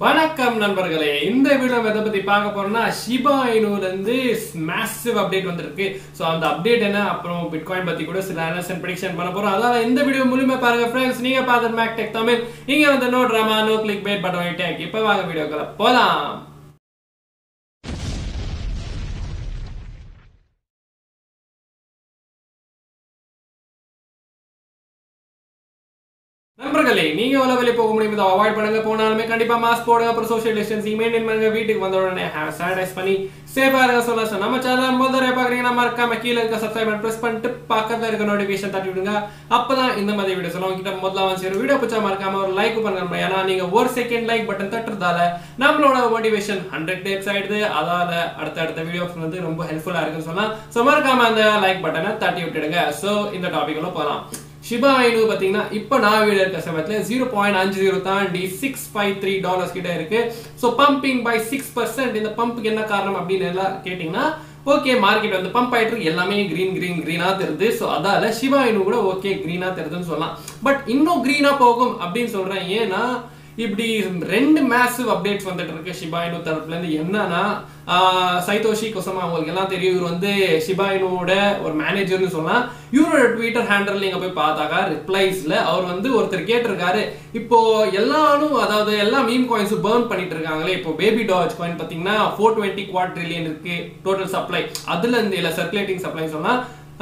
வணக்கம் நண்பர்களே இந்த வீடியோ எதை பத்தி பார்க்க போறோம்னா ஷிபா இனுல இருந்து மேசிவ் அப்டேட் வந்திருக்கு ஸோ அந்த அப்டேட் என்ன அப்புறம் பிட்காயின் பத்தி கூட சில அனலிசன் ப்ரிடிக்ஷன் பண்ண போறோம் அதாவது இந்த வீடியோ முழுமை பாருங்க ஃப்ரெண்ட்ஸ் நீங்க பார்த்த மேக் டெக் தமிழ் இங்க வந்து no drama no clickbait button tag இப்போ வாங்க வீடியோக்குள்ள போலாம் நண்பர்களே நீங்க எவ்வளவு வெளியே போக முடியும் இதை அவாய்ட் பண்ணுங்க போனாலுமே கண்டிப்பா மாஸ்க் போடுங்க அப்புறம் சோஷியல் டிஸ்டன்சிங் மெயின்டைன் பண்ணுங்க வீட்டுக்கு வந்த உடனே சானிடைஸ் பண்ணி சேஃபா இருக்க சொல்ல சார் நம்ம சேனல் முதல் தடவை பாக்குறீங்கன்னா மறக்காம கீழே இருக்க சப்ஸ்கிரைப் பிரஸ் பண்ணிட்டு பக்கத்துல இருக்க நோட்டிபிகேஷன் தட்டி விடுங்க அப்பதான் இந்த மாதிரி வீடியோ சொல்லுவோம் கிட்ட முதல்ல வந்து சரி வீடியோ பிடிச்சா மறக்காம ஒரு லைக் பண்ணுங்க ஏன்னா நீங்க ஒரு செகண்ட் லைக் பட்டன் தட்டுறதால நம்மளோட மோட்டிவேஷன் ஹண்ட்ரட் டேப்ஸ் ஆயிடுது அதால அடுத்த அடுத்த வீடியோஸ் வந்து ரொம்ப ஹெல்ப்ஃபுல்லா இருக்குன்னு சொல்லலாம் ஸோ மறக்காம அந்த லைக் பட்டனை தட்டி விட்டுடுங்க ஸோ இந்த டாபிக் உள்ள போகலாம் ஷிபா ஐனு பார்த்தீங்கன்னா இப்போ நான் வீடியோ இருக்க சமயத்தில் ஜீரோ பாயிண்ட் அஞ்சு ஜீரோ தாண்டி சிக்ஸ் ஃபைவ் த்ரீ டாலர்ஸ் கிட்ட இருக்கு so pumping by six percent இந்த பம்புக்கு என்ன காரணம் அப்படின்னு எல்லாம் கேட்டிங்கன்னா ஓகே மார்க்கெட் வந்து பம்ப் ஆயிட்டு இருக்கு எல்லாமே கிரீன் கிரீன் கிரீனா தெரியுது ஸோ அதால சிவா இனு கூட ஓகே கிரீனா தெரியுதுன்னு சொல்லலாம் பட் இன்னும் கிரீனா போகும் அப்படின்னு சொல்றேன் ஏன்னா இப்படி ரெண்டு மேசிவ் அப்டேட்ஸ் வந்துட்டு இருக்கு ஷிபாயினு தரப்புல இருந்து என்னன்னா சைதோஷி கொசமா உங்களுக்கு எல்லாம் தெரியும் இவர் வந்து ஷிபாயினோட ஒரு மேனேஜர்னு சொல்லலாம் இவரோட ட்விட்டர் ஹேண்டல் நீங்க போய் பார்த்தாக்கா ரிப்ளைஸ்ல அவர் வந்து ஒருத்தர் கேட்டிருக்காரு இப்போ எல்லாரும் அதாவது எல்லா மீம் காயின்ஸும் பேர்ன் பண்ணிட்டு இருக்காங்களே இப்போ பேபி டாஜ் காயின் பாத்தீங்கன்னா ஃபோர் டுவெண்ட்டி குவாட் ட்ரில்லியன் இருக்கு டோட்டல் சப்ளை அதுல இருந்து இல்ல சர்க்குலேட்டிங் சப்ளை சொன்னா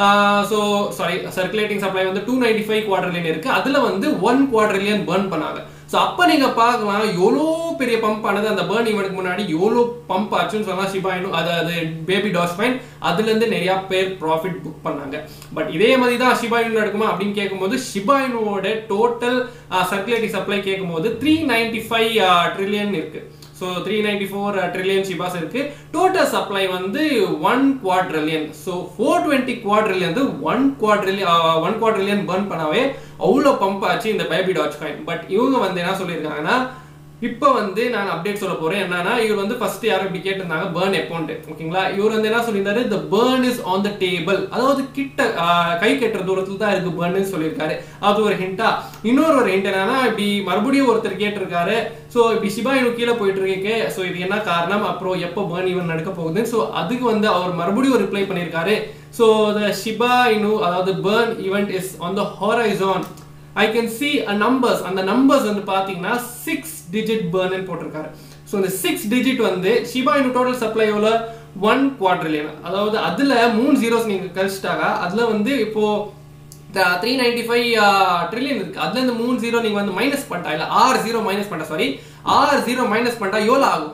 ஸோ சாரி சர்க்குலேட்டிங் சப்ளை வந்து டூ நைன்டி ஃபைவ் குவாட்ரிலியன் இருக்கு அதுல வந்து ஒன் குவாட்ரிலியன் பர்ன் பண்ணாங்க ஸோ அப்போ நீங்க பார்க்கலாம் எவ்வளோ பெரிய பம்ப் ஆனது அந்த பேர்ன் ஈவெண்ட்க்கு முன்னாடி எவ்வளோ பம்ப் ஆச்சுன்னு சொல்லலாம் ஷிபாயினும் அதாவது பேபி டாஸ் ஃபைன் அதுலேருந்து நிறைய பேர் ப்ராஃபிட் புக் பண்ணாங்க பட் இதே மாதிரி தான் ஷிபாயினு நடக்குமா அப்படின்னு கேட்கும்போது ஷிபாயினோட டோட்டல் சர்க்குலேட்டிங் சப்ளை கேட்கும்போது த்ரீ நைன்டி ஃபைவ் ட்ரில்லியன் இருக்கு so three ninety four trillion Shibas இருக்கு டோட்டல் சப்ளை வந்து one quadrillion so four twenty quadrillion வந்து one quadrillion one quadrillion burn பண்ணாவே அவ்வளோ பம்ப் ஆச்சு இந்த பேபி டாச் காயின் பட் இவங்க வந்து என்ன சொல்லியிருக்காங்கன்னா இப்போ வந்து நான் அப்டேட் சொல்ல போறேன் என்னன்னா இவர் வந்து ஃபர்ஸ்ட் யாரும் இப்படி கேட்டிருந்தாங்க பேர்ன் அக்கௌண்ட் ஓகேங்களா இவர் வந்து என்ன சொல்லியிருந்தாரு the burn is on the table அதாவது கிட்ட கை கட்டுற தூரத்துல தான் இருக்கு பேர்ன் சொல்லியிருக்காரு அது ஒரு ஹிண்டா இன்னொரு ஒரு ஹிண்ட் என்னன்னா இப்படி மறுபடியும் ஒருத்தர் கேட்டிருக்காரு ஸோ இப்படி சிபா இன்னும் கீழே போயிட்டு இருக்கே ஸோ இது என்ன காரணம் அப்புறம் எப்போ பேர்ன் ஈவன் நடக்க போகுது ஸோ அதுக்கு வந்து அவர் மறுபடியும் ரிப்ளை பண்ணியிருக்காரு ஸோ த ஷிபா இனு அதாவது burn event is on the horizon I can see a numbers அந்த நம்பர்ஸ் வந்து பார்த்தீங்கன்னா சிக்ஸ் டிஜிட் பேர்ன் போட்டிருக்காரு ஸோ இந்த சிக்ஸ் டிஜிட் வந்து ஷிபா இனு டோட்டல் சப்ளை எவ்வளோ ஒன் குவாட்ரிலியன் அதாவது அதில் மூணு ஜீரோஸ் நீங்கள் கழிச்சிட்டாங்க அதில் வந்து இப்போ த்ரீ நைன்டி ஃபைவ் ட்ரில்லியன் இருக்கு அதுல இருந்து மூணு ஜீரோ நீங்க வந்து மைனஸ் பண்ணிட்டா இல்ல ஆறு ஜீரோ மைனஸ் பண்ணிட்டா சாரி ஆறு ஜீரோ மைனஸ் பண்ணிட்டா எவ்வளோ ஆகும்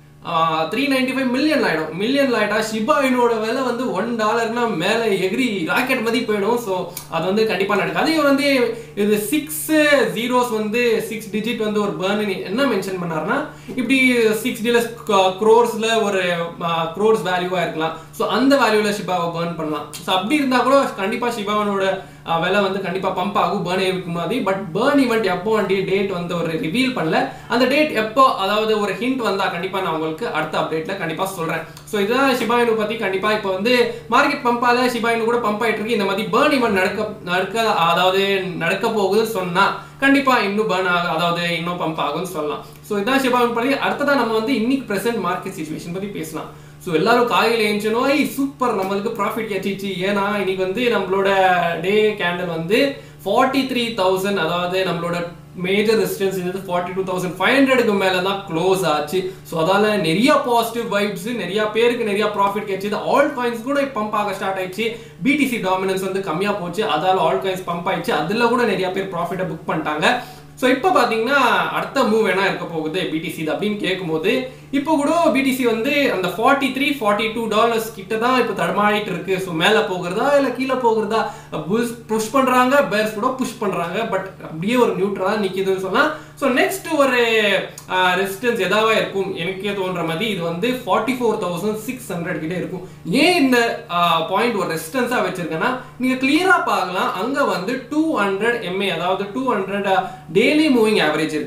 த்ரீ நைன்டி ஃபைவ் மில்லியன் ஆயிடும் மில்லியன் ஆயிட்டா ஷிபா இனோட விலை வந்து ஒன் டாலர்னா மேலே எகிரி ராக்கெட் மாதிரி போயிடும் ஸோ அது வந்து கண்டிப்பாக நடக்காது இவர் வந்து இது சிக்ஸ் ஜீரோஸ் வந்து சிக்ஸ் டிஜிட் வந்து ஒரு பேர்ன் என்ன மென்ஷன் பண்ணாருன்னா இப்படி சிக்ஸ் டீலர்ஸ் க்ரோர்ஸில் ஒரு க்ரோர்ஸ் வேல்யூவாக இருக்கலாம் ஸோ அந்த வேல்யூவில் ஷிபாவை பேர்ன் பண்ணலாம் ஸோ அப்படி இருந்தால் கூட கண்டிப்பாக ஷிபாவனோட விலை வந்து கண்டிப்பா பம்ப் ஆகும் பேர்ன் இருக்கு மாதிரி பட் பேர்ன் ஈவெண்ட் எப்போ வண்டி டேட் வந்து ஒரு ரிவீல் பண்ணல அந்த டேட் எப்போ அதாவது ஒரு ஹிண்ட் வந்தா கண்டிப்பா நான் உங்களுக்கு அடுத்த அப்டேட்ல கண்டிப்பா சொல்றேன் ஸோ இதுதான் ஷிபாயினு பத்தி கண்டிப்பா இப்போ வந்து மார்க்கெட் பம்பால ஷிபாயினு கூட பம்ப் ஆயிட்டு இருக்கு இந்த மாதிரி பேர்ன் ஈவெண்ட் நடக்க நடக்க அதாவது நடக்க போகுதுன்னு சொன்னா கண்டிப்பா இன்னும் பேர்ன் ஆகும் அதாவது இன்னும் பம்ப் ஆகும்னு சொல்லலாம் ஸோ இதான் ஷிபாயினு பத்தி அடுத்ததான் நம்ம வந்து இன்னைக்கு பிரசன்ட் மார்க்கெட் சுச்சுவேஷன் பத்தி பேசலாம் ஸோ எல்லாரும் காலையில் ஏஞ்சனோ ஐ சூப்பர் நம்மளுக்கு ப்ராஃபிட் கிடைச்சிச்சு ஏன்னா இன்னைக்கு வந்து நம்மளோட டே கேண்டல் வந்து ஃபார்ட்டி த்ரீ தௌசண்ட் அதாவது நம்மளோட மேஜர் ரெசிஸ்டன்ஸ் இருந்தது ஃபார்ட்டி டூ தௌசண்ட் ஃபைவ் ஹண்ட்ரடுக்கு மேலே தான் க்ளோஸ் ஆச்சு ஸோ அதால நிறைய பாசிட்டிவ் வைப்ஸ் நிறைய பேருக்கு நிறைய ப்ராஃபிட் கிடைச்சது ஆல் காயின்ஸ் கூட பம்ப் ஆக ஸ்டார்ட் ஆயிடுச்சு பிடிசி டாமினன்ஸ் வந்து கம்மியாக போச்சு அதால ஆல் காயின்ஸ் பம்ப் ஆயிடுச்சு அதில் கூட நிறைய பேர் ப்ராஃபிட்டை புக் பண்ணிட்டாங்க ஸோ இப்போ பார்த்தீங்கன்னா அடுத்த மூவ் என்ன இருக்க போகுது பிடிசி அப்படின்னு கேட்கும்போது இப்போ கூட பிடிசி வந்து அந்த forty three forty two dollars கிட்ட தான் இப்போ தடமாடிட்டு இருக்கு ஸோ மேலே போகிறதா இல்லை கீழே போகிறதா புஷ் புஷ் பண்ணுறாங்க பேர்ஸ் கூட புஷ் பண்ணுறாங்க பட் அப்படியே ஒரு நியூட்ரலாக நிற்கிதுன்னு சொன்னால் ஸோ நெக்ஸ்ட் ஒரு ரெசிஸ்டன்ஸ் எதாவா இருக்கும் எனக்கே தோன்ற மாதிரி இது வந்து forty four thousand six hundred கிட்ட இருக்கும் ஏன் இந்த பாயிண்ட் ஒரு ரெசிஸ்டன்ஸாக வச்சிருக்கேன்னா நீங்கள் கிளியராக பார்க்கலாம் அங்கே வந்து டூ ஹண்ட்ரட் எம்ஏ அதாவது two hundred daily moving average இருக்கு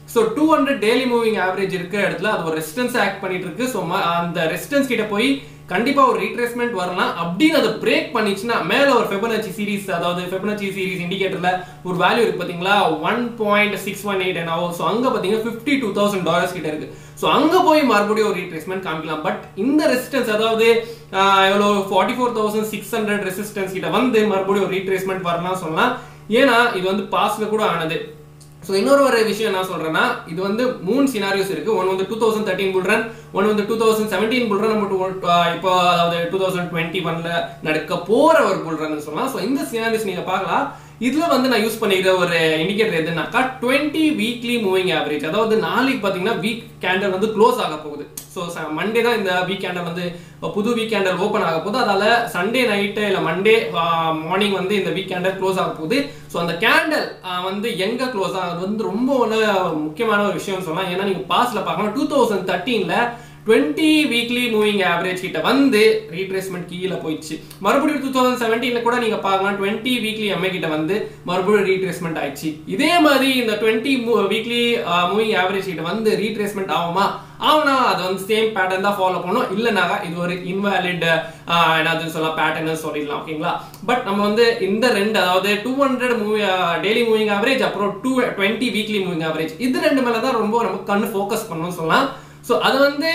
so two hundred daily moving average இருக்கிற இடத்துல அது ஒரு ரெசிஸ்டன்ஸ் ஆக்ட் பண்ணிட்டு இருக்கு ஸோ அந்த ரெசிஸ்டன்ஸ் கிட்ட போய் கண்டிப்பா ஒரு ரீட்ரேஸ்மெண்ட் வரலாம் அப்படின்னு அதை பிரேக் பண்ணிச்சுன்னா மேல ஒரு ஃபெபனச்சி சீரிஸ் அதாவது ஃபெபனச்சி சீரிஸ் இண்டிகேட்டர்ல ஒரு வேல்யூ இருக்கு பாத்தீங்களா one point six one eight and ஆகும் ஸோ அங்க பாத்தீங்கன்னா ஃபிஃப்டி டூ தௌசண்ட் டாலர்ஸ் கிட்ட இருக்கு ஸோ அங்க போய் மறுபடியும் ஒரு ரீட்ரேஸ்மெண்ட் காமிக்கலாம் பட் இந்த ரெசிஸ்டன்ஸ் அதாவது ஆஹ், எவ்வளோ forty four thousand six hundred resistance கிட்ட வந்து மறுபடியும் ஒரு ரீட்ரேஸ்மெண்ட் வரலாம் சொல்லலாம் ஏன்னா இது வந்து பாஸ்ல கூட ஆனது ஸோ இன்னொரு ஒரு விஷயம் என்ன சொல்றேன்னா இது வந்து மூணு சினாரியோஸ் இருக்கு ஒன் வந்து two thousand thirteen bull run one வந்து டூ தௌசண்ட் செவன்டீன் புல்ரன் நம்ம two- ஆஹ் இப்போ அதாவது டூ தௌசண்ட் டுவெண்ட்டி ஒன்ல நடக்க போற ஒரு புல்ரன் சொல்லலாம் ஸோ இந்த சினாரியோஸ் நீங்க பார்க்கலாம் இதுல வந்து நான் யூஸ் பண்ணிக்கிற ஒரு இண்டிகேட்டர் எதுனாக்கா டுவெண்ட்டி வீக்லி மூவிங் ஆவரேஜ் அதாவது நாளைக்கு பாத்தீங்கன்னா வீக் கேண்டல் வந்து க்ளோஸ் ஆக போகுது ஸோ மண்டே தான் இந்த வீக் கேண்டல் வந்து புது வீக் கேண்டல் ஓப்பன் ஆக போகுது அதால சண்டே நைட்டு இல்லை மண்டே மார்னிங் வந்து இந்த வீக் கேண்டல் க்ளோஸ் ஆக போகுது ஸோ அந்த கேண்டல் வந்து எங்க க்ளோஸ் ஆகுது வந்து ரொம்ப ஒரு முக்கியமான ஒரு விஷயம் சொல்லலாம் ஏன்னா நீங்க பாஸ்ல பார்க்கலாம் டூ தௌசண்ட் தேர்ட்டீன்ல டுவெண்ட்டி வீக்லி மூவிங் ஆவரேஜ் கிட்ட வந்து ரீட்ரேஸ்மெண்ட் கீழே போயிடுச்சு மறுபடியும் டூ தௌசண்ட் செவன்டீன்ல கூட நீங்க பார்க்கலாம் டுவெண்ட்டி வீக்லி எம்ஏ கிட்ட வந்து மறுபடியும் ரீட்ரேஸ்மெண்ட் ஆயிடுச்சு இதே மாதிரி இந்த டுவெண்ட்டி வீக்லி மூவிங் ஆவரேஜ் கிட்ட வந்து ரீட்ரேஸ்மெண்ட் ஆகுமா ஆகுனா அது வந்து சேம் பேட்டர்ன் தான் ஃபாலோ பண்ணும் இல்லைனாக்கா இது ஒரு இன்வாலிட் என்னது சொல்லலாம் பேட்டர்ன் சொல்லிடலாம் ஓகேங்களா பட் நம்ம வந்து இந்த ரெண்டு அதாவது two hundred moving daily moving average அப்புறம் two twenty weekly moving average இது ரெண்டு மேல தான் ரொம்ப நம்ம கண்ணு ஃபோக்கஸ் பண்ணணும்னு சொல்லலாம் ஸோ அது வந்து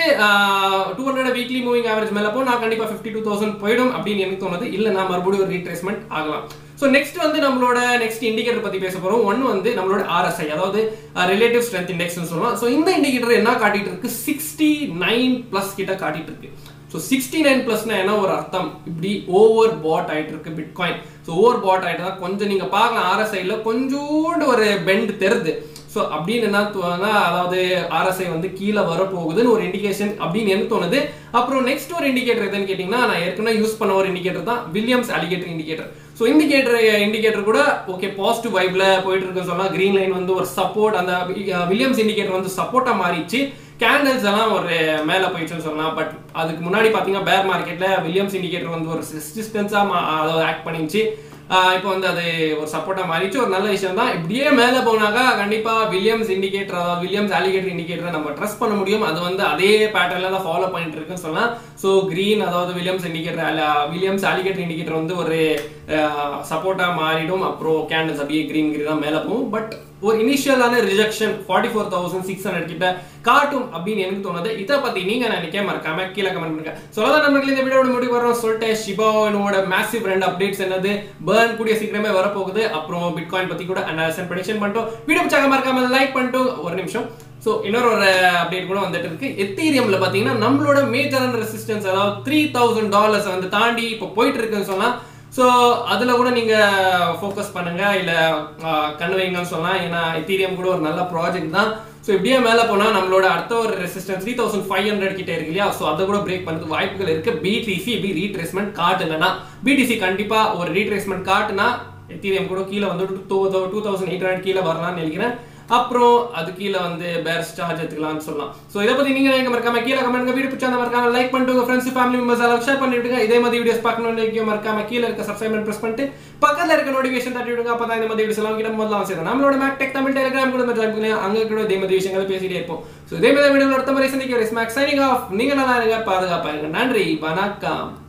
two hundred weekly moving average மேல போ நான் கண்டிப்பா ஃபிஃப்டி டூ தௌசண்ட் போயிடும் அப்படின்னு எனக்கு தோணுது இல்லை நான் மறுபடியும் ஒரு ரீட்ரேஸ்மெண்ட் ஆகலாம் ஸோ நெக்ஸ்ட் வந்து நம்மளோட நெக்ஸ்ட் இண்டிகேட்டர் பத்தி பேச போறோம் ஒன்னு வந்து நம்மளோட ஆர்எஸ்ஐ அதாவது ரிலேட்டிவ் ஸ்ட்ரென்த் இண்டெக்ஸ்னு சொல்லலாம் ஸோ இந்த இண்டிகேட்டர் என்ன காட்டிட்டு இருக்கு சிக்ஸ்டி நைன் பிளஸ் கிட்ட காட்டிட்டு இருக்கு ஸோ சிக்ஸ்டி நைன் பிளஸ்னா என்ன ஒரு அர்த்தம் இப்படி ஓவர் பாட் ஆயிட்டு இருக்கு பிட்காயின் ஸோ ஓவர் பாட் ஆயிட்டு தான் கொஞ்சம் நீங்க பார்க்கலாம் ஆர்எஸ்ஐல கொஞ்சோண்டு ஒரு பெண்ட் தெரியுது ஸோ அப்படின்னு என்ன தோணுனா அதாவது ஆர்எஸ்ஐ வந்து கீழே வரப்போகுதுன்னு ஒரு இண்டிகேஷன் அப்படின்னு எனக்கு தோணுது அப்புறம் நெக்ஸ்ட் ஒரு இண்டிகேட்டர் எதுன்னு கேட்டிங்கன்னா நான் ஏற்கனவே யூஸ் பண்ண ஒரு இண்டிகேட்டர் தான் Williams alligator indicator so indicator indicator கூட ஓகே பாசிட்டிவ் வைப்ல போயிட்டு இருக்குன்னு சொன்னா கிரீன் லைன் வந்து ஒரு சப்போர்ட் அந்த வில்லியம்ஸ் இண்டிகேட்டர் வந்து சப்போர்ட்டா மாறிச்சு கேண்டல்ஸ் எல்லாம் ஒரு மேல போயிடுச்சுன்னு சொல்லலாம் பட் அதுக்கு முன்னாடி பாத்தீங்கன்னா பேர் மார்க்கெட்ல வில்லியம்ஸ் இண்டிகேட்டர் வந்து ஒரு ரெசிஸ்டன்ஸா அதாவது ஆக்ட் பண்ணிச்சு ஆஹ் இப்போ வந்து அது ஒரு சப்போர்ட்டா மாறிச்சு ஒரு நல்ல விஷயம் தான் இப்படியே மேல போனாக்கா கண்டிப்பா வில்லியம்ஸ் இண்டிகேட்டர் அதாவது வில்லியம்ஸ் அலிகேட்டர் இண்டிகேட்டர் நம்ம ட்ரஸ்ட் பண்ண முடியும் அது வந்து அதே பேட்டர்ல தான் ஃபாலோ பண்ணிட்டு இருக்குன்னு சொல்லலாம் ஸோ கிரீன் அதாவது Williams indicator Williams alligator indicator வந்து ஒரு சப்போர்ட்டா மாறிடும் அப்புறம் கேண்டல்ஸ் அப்படியே கிரீன் கிரீன் தான் மேல போகும் பட் ஒரு இனிஷியலான rejection forty four thousand six hundred கிட்ட காட்டும் அப்படின்னு எனக்கு தோணுது இதை பத்தி நீங்க நினைக்க மறக்காம கீழே கமெண்ட் பண்ணுங்க சொல்லதான் நம்மளுக்கு இந்த வீடியோட முடிவு வரோம் சொல்லிட்டு ஷிபாவோட மேசிவ் ரெண்டு அப்டேட்ஸ் என்னது பேர்ன் கூடிய சீக்கிரமே வரப்போகுது அப்புறம் பிட்காயின் பத்தி கூட அனாலிசன் ப்ரெடிக்ஷன் பண்ணிட்டோம் வீடியோ பிடிச்சாக மறக்காம லைக் பண்ணிட்டு ஒரு நிமிஷம் ஸோ இன்னொரு ஒரு அப்டேட் கூட வந்துட்டு இருக்கு எத்தீரியம்ல பாத்தீங்கன்னா நம்மளோட மேஜரான ரெசிஸ்டன்ஸ் அதாவது த்ரீ தௌசண்ட் டாலர்ஸ் வந்து தாண்டி இப்போ போயிட்டு இருக்குன்னு சொன்னா ஸோ அதில் கூட நீங்கள் ஃபோக்கஸ் பண்ணுங்க இல்லை கண்ணு வைங்கன்னு சொல்லலாம் ஏன்னா எத்தீரியம் கூட ஒரு நல்ல ப்ராஜெக்ட் தான் ஸோ இப்படியே மேலே போனால் நம்மளோட அடுத்த ஒரு resistance three thousand five hundred கிட்ட இருக்கு இல்லையா ஸோ அதை கூட பிரேக் பண்ணுறது வாய்ப்புகள் இருக்கு பிடிசி இப்படி ரீட்ரேஸ்மெண்ட் காட்டுங்கன்னா பிடிசி கண்டிப்பாக ஒரு ரீட்ரேஸ்மெண்ட் காட்டுனா எத்தீரியம் கூட கீழே வந்து two two thousand eight hundred கீழே வரலாம்னு நினைக்கிறேன் அப்புறம் அது கீழே வந்து பேர் சார்ஜ் எடுத்துக்கலாம்னு சொல்லலாம் ஸோ இதை பத்தி நீங்க நினைக்க மறக்காம கீழே கமெண்ட் வீடியோ பிடிச்சா மறக்காம லைக் பண்ணிட்டு உங்க ஃப்ரெண்ட்ஸ் ஃபேமிலி மெம்பர்ஸ் எல்லாம் ஷேர் பண்ணி விடுங்க இதே மாதிரி வீடியோஸ் பார்க்கணும்னு நினைக்க மறக்காம கீழே இருக்க சப்ஸ்கிரைப் பிரஸ் பண்ணிட்டு பக்கத்துல இருக்க நோட்டிஃபிகேஷன் தட்டி விடுங்க அப்பதான் இந்த மாதிரி வீடியோஸ் எல்லாம் கிட்ட முதல்ல அவசியம் நம்மளோட மேக் டெக் தமிழ் டெலிகிராம் கூட ஜாயின் பண்ணி அங்க கூட இதே மாதிரி விஷயங்களை பேசிட்டே இருப்போம் ஸோ இதே மாதிரி வீடியோ அடுத்த மாதிரி சந்திக்க ஸ்மாக் சைனிங் ஆஃப் நீங்க நல்லா இருங்க பாதுகாப்பா இருங்க நன்றி வணக்கம்